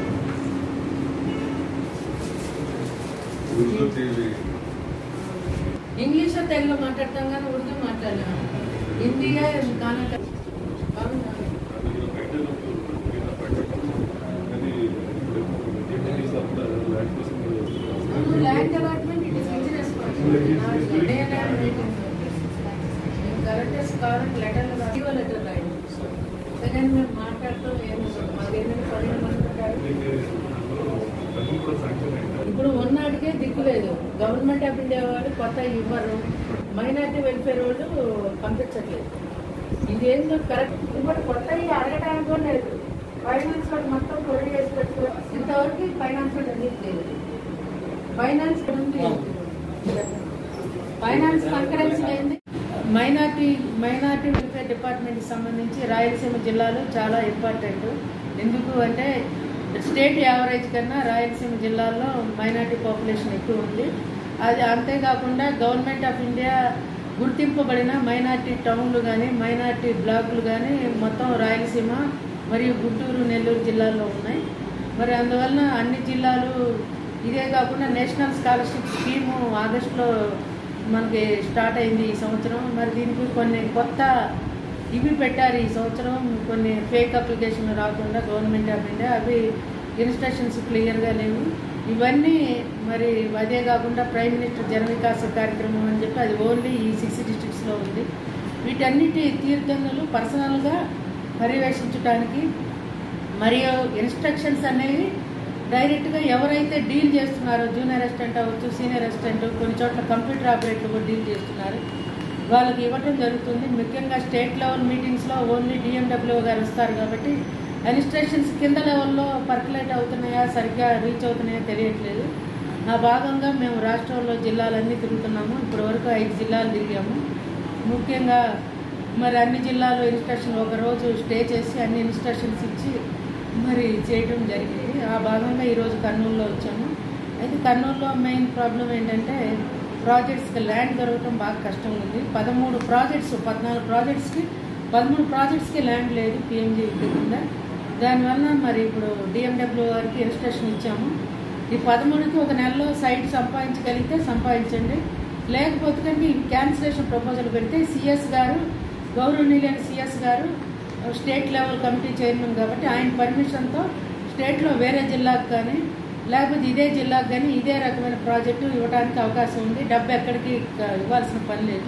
Urdu TV English Telugu మాట్లాడతాం కానీ ఉర్దూ మాట్లాడలేము హిందీగా కానక అందులో పెట్టేటప్పుడు మిగతా పెట్టడం కానీ ఇప్పుడు డిగ్రీస్ అప్పుడు ల్యాండ్ కోసం land allotment it is which responsibility correct కావాలంటే లెటర్లు రాసి లెటర్ రాయండి సెకండ్ మేము మాట్లాడుతూ ఏమి మాకు ఏంటంటే పదిహేను మంది ఉంటారు డబ్బులు కూడా శాంక్షన్ అయింది ఇప్పుడు ఉన్నాటికే దిక్కు లేదు గవర్నమెంట్ ఆఫ్ ఇండియా వాళ్ళు కొత్త ఇవ్వరు మైనార్టీ వెల్ఫేర్ వాళ్ళు పంపించట్లేదు ఇదేందో కరెక్ట్ ఇప్పుడు కొత్త అడగడానికి కూడా లేదు ఫైనాన్స్ వాళ్ళు మొత్తం కొడి చేసి పెట్టు ఇంతవరకు ఫైనాన్స్ వాళ్ళు అనేది లేదు ఫైనాన్స్ ఉంది ఫైనాన్స్ కన్కరెన్స్ ఏంది మైనార్టీ మైనార్టీ వెల్ఫేర్ డిపార్ట్మెంట్కి సంబంధించి రాయలసీమ జిల్లాలో చాలా ఇంపార్టెంట్ ఎందుకు అంటే స్టేట్ యావరేజ్ కన్నా రాయలసీమ జిల్లాలో మైనార్టీ పాపులేషన్ ఎక్కువ ఉంది అది అంతేకాకుండా గవర్నమెంట్ ఆఫ్ ఇండియా గుర్తింపబడిన మైనార్టీ టౌన్లు కానీ మైనార్టీ బ్లాకులు కానీ మొత్తం రాయలసీమ మరియు గుంటూరు నెల్లూరు జిల్లాల్లో ఉన్నాయి మరి అందువలన అన్ని జిల్లాలు ఇదే కాకుండా నేషనల్ స్కాలర్షిప్ స్కీము ఆగస్టులో మనకి స్టార్ట్ అయింది ఈ సంవత్సరం మరి దీనికి కొన్ని కొత్త ఇవి పెట్టారు ఈ సంవత్సరం కొన్ని ఫేక్ అప్లికేషన్లు రాకుండా గవర్నమెంట్ ఆఫ్ ఇండియా అవి ఇన్స్ట్రక్షన్స్ క్లియర్గా లేవు ఇవన్నీ మరి అదే కాకుండా ప్రైమ్ మినిస్టర్ జన వికాస కార్యక్రమం అని చెప్పి అది ఓన్లీ ఈ సిక్స్ డిస్ట్రిక్ట్స్లో ఉంది వీటన్నిటి తీర్థందులు పర్సనల్గా పర్యవేక్షించడానికి మరియు ఇన్స్ట్రక్షన్స్ అనేవి డైరెక్ట్గా ఎవరైతే డీల్ చేస్తున్నారో జూనియర్ అసిస్టెంట్ అవ్వచ్చు సీనియర్ అసిస్టెంట్ కొన్ని చోట్ల కంప్యూటర్ ఆపరేటర్ కూడా డీల్ చేస్తున్నారు వాళ్ళకి ఇవ్వడం జరుగుతుంది ముఖ్యంగా స్టేట్ లెవెల్ మీటింగ్స్లో ఓన్లీ డిఎండబ్ల్యూ గారు వస్తారు కాబట్టి ఇన్స్ట్రక్షన్స్ కింద లెవెల్లో పర్కులేట్ అవుతున్నాయా సరిగ్గా రీచ్ అవుతున్నాయా తెలియట్లేదు ఆ భాగంగా మేము రాష్ట్రంలో జిల్లాలన్నీ తిరుగుతున్నాము ఇప్పటి వరకు ఐదు జిల్లాలు తిరిగాము ముఖ్యంగా మరి అన్ని జిల్లాలో ఇన్స్ట్రక్షన్ ఒక రోజు స్టే చేసి అన్ని ఇన్స్ట్రక్షన్స్ ఇచ్చి మరి చేయడం జరిగింది ఆ భాగంగా ఈరోజు కర్నూలులో వచ్చాము అయితే కర్నూలులో మెయిన్ ప్రాబ్లం ఏంటంటే ప్రాజెక్ట్స్కి ల్యాండ్ దొరకడం బాగా కష్టం ఉంది పదమూడు ప్రాజెక్ట్స్ పద్నాలుగు ప్రాజెక్ట్స్కి పదమూడు ప్రాజెక్ట్స్కి ల్యాండ్ లేదు పిఎంజీ కింద దానివల్ల మరి ఇప్పుడు డిఎండబ్ల్యూ గారికి ఇన్స్ట్రక్షన్ ఇచ్చాము ఈ పదమూడుకి ఒక నెలలో సైట్ సంపాదించగలిగితే సంపాదించండి లేకపోతే కనుక ఈ క్యాన్సిలేషన్ ప్రపోజల్ పెడితే సిఎస్ గారు గౌరవనీయులైన సిఎస్ గారు స్టేట్ లెవెల్ కమిటీ చైర్మన్ కాబట్టి ఆయన పర్మిషన్తో స్టేట్లో వేరే జిల్లాకు కానీ లేకపోతే ఇదే జిల్లాకు కానీ ఇదే రకమైన ప్రాజెక్టు ఇవ్వడానికి అవకాశం ఉంది డబ్బు ఎక్కడికి క- ఇవ్వాల్సిన పని లేదు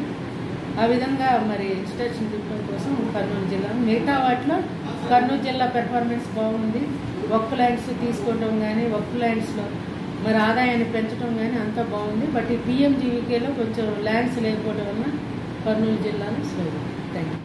ఆ విధంగా మరి ఇన్స్ట్రక్షన్ ఇవ్వడం కోసం కర్నూలు జిల్లా మిగతా వాటిలో కర్నూలు జిల్లా పెర్ఫార్మెన్స్ బాగుంది వక్ ల్యాండ్స్ తీసుకోవడం కానీ వక్ ల్యాండ్స్లో మరి ఆదాయాన్ని పెంచడం కానీ అంతా బాగుంది బట్ ఈ పిఎంజీవీకేలో కొంచెం ల్యాండ్స్ లేకపోవడం వల్ల కర్నూలు జిల్లాలో స్లో థ్యాంక్ యూ